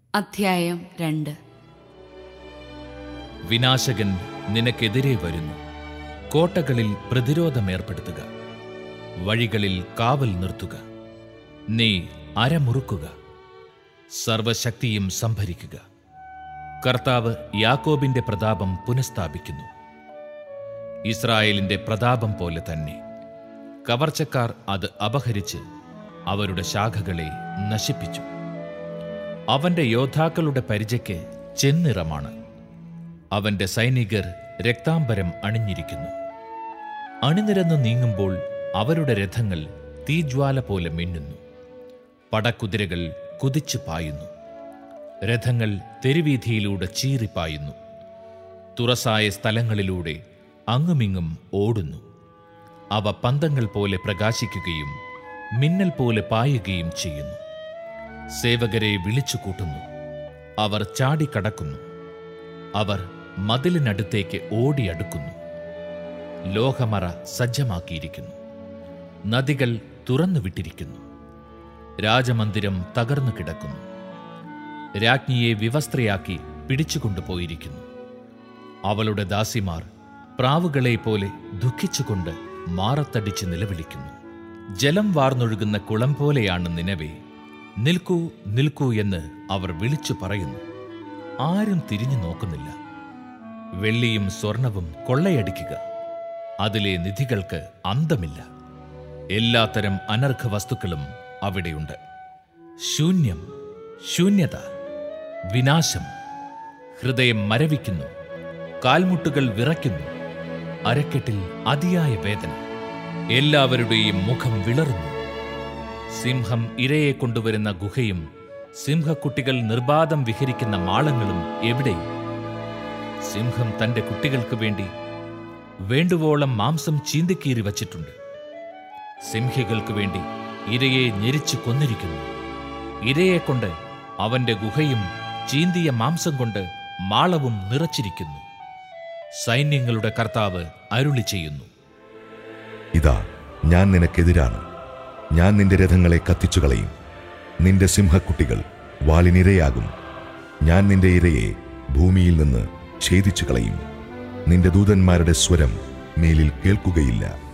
അധ്യായം രണ്ട് വിനാശകൻ നിനക്കെതിരെ വരുന്നു കോട്ടകളിൽ പ്രതിരോധമേർപ്പെടുത്തുക വഴികളിൽ കാവൽ നിർത്തുക നീ അരമുറുക്കുക സർവശക്തിയും സംഭരിക്കുക കർത്താവ് യാക്കോബിന്റെ പ്രതാപം പുനഃസ്ഥാപിക്കുന്നു ഇസ്രായേലിന്റെ പ്രതാപം പോലെ തന്നെ കവർച്ചക്കാർ അത് അപഹരിച്ച് അവരുടെ ശാഖകളെ നശിപ്പിച്ചു അവന്റെ യോദ്ധാക്കളുടെ പരിചയ്ക്ക് ചെന്നിറമാണ് അവന്റെ സൈനികർ രക്താംബരം അണിഞ്ഞിരിക്കുന്നു അണിനിരന്നു നീങ്ങുമ്പോൾ അവരുടെ രഥങ്ങൾ തീജ്വാല പോലെ മിന്നുന്നു പടക്കുതിരകൾ കുതിച്ചു പായുന്നു രഥങ്ങൾ തെരുവീഥിയിലൂടെ ചീറിപ്പായുന്നു തുറസായ സ്ഥലങ്ങളിലൂടെ അങ്ങുമിങ്ങും ഓടുന്നു അവ പന്തങ്ങൾ പോലെ പ്രകാശിക്കുകയും മിന്നൽ പോലെ പായുകയും ചെയ്യുന്നു സേവകരെ വിളിച്ചു കൂട്ടുന്നു അവർ ചാടിക്കടക്കുന്നു അവർ മതിലിനടുത്തേക്ക് ഓടിയടുക്കുന്നു ലോഹമറ സജ്ജമാക്കിയിരിക്കുന്നു നദികൾ തുറന്നുവിട്ടിരിക്കുന്നു രാജമന്ദിരം തകർന്നു കിടക്കുന്നു രാജ്ഞിയെ വിവസ്ത്രയാക്കി പിടിച്ചുകൊണ്ടുപോയിരിക്കുന്നു അവളുടെ ദാസിമാർ പ്രാവുകളെ പോലെ ദുഃഖിച്ചുകൊണ്ട് മാറത്തടിച്ച് നിലവിളിക്കുന്നു ജലം വാർന്നൊഴുകുന്ന കുളം പോലെയാണ് നിലവേ നിൽക്കൂ നിൽക്കൂ എന്ന് അവർ വിളിച്ചു പറയുന്നു ആരും തിരിഞ്ഞു നോക്കുന്നില്ല വെള്ളിയും സ്വർണവും കൊള്ളയടിക്കുക അതിലെ നിധികൾക്ക് അന്തമില്ല എല്ലാത്തരം അനർഘ വസ്തുക്കളും അവിടെയുണ്ട് ശൂന്യം ശൂന്യത വിനാശം ഹൃദയം മരവിക്കുന്നു കാൽമുട്ടുകൾ വിറയ്ക്കുന്നു അരക്കെട്ടിൽ അതിയായ വേദന എല്ലാവരുടെയും മുഖം വിളറുന്നു സിംഹം ഇരയെ കൊണ്ടുവരുന്ന ഗുഹയും സിംഹക്കുട്ടികൾ നിർബാധം വിഹരിക്കുന്ന മാളങ്ങളും എവിടെ സിംഹം തന്റെ കുട്ടികൾക്ക് വേണ്ടി വേണ്ടുവോളം മാംസം ചീന്തിക്കീറി വച്ചിട്ടുണ്ട് സിംഹികൾക്ക് വേണ്ടി ഇരയെ ഞെരിച്ചു കൊന്നിരിക്കുന്നു ഇരയെക്കൊണ്ട് അവന്റെ ഗുഹയും ചീന്തിയ മാംസം കൊണ്ട് മാളവും നിറച്ചിരിക്കുന്നു സൈന്യങ്ങളുടെ കർത്താവ് അരുളി ചെയ്യുന്നു ഇതാ ഞാൻ നിനക്കെതിരാണ് ഞാൻ നിന്റെ രഥങ്ങളെ കത്തിച്ചു കളയും നിന്റെ സിംഹക്കുട്ടികൾ വാളിനിരയാകും ഞാൻ നിന്റെ ഇരയെ ഭൂമിയിൽ നിന്ന് ഛേദിച്ചു കളയും നിന്റെ ദൂതന്മാരുടെ സ്വരം മേലിൽ കേൾക്കുകയില്ല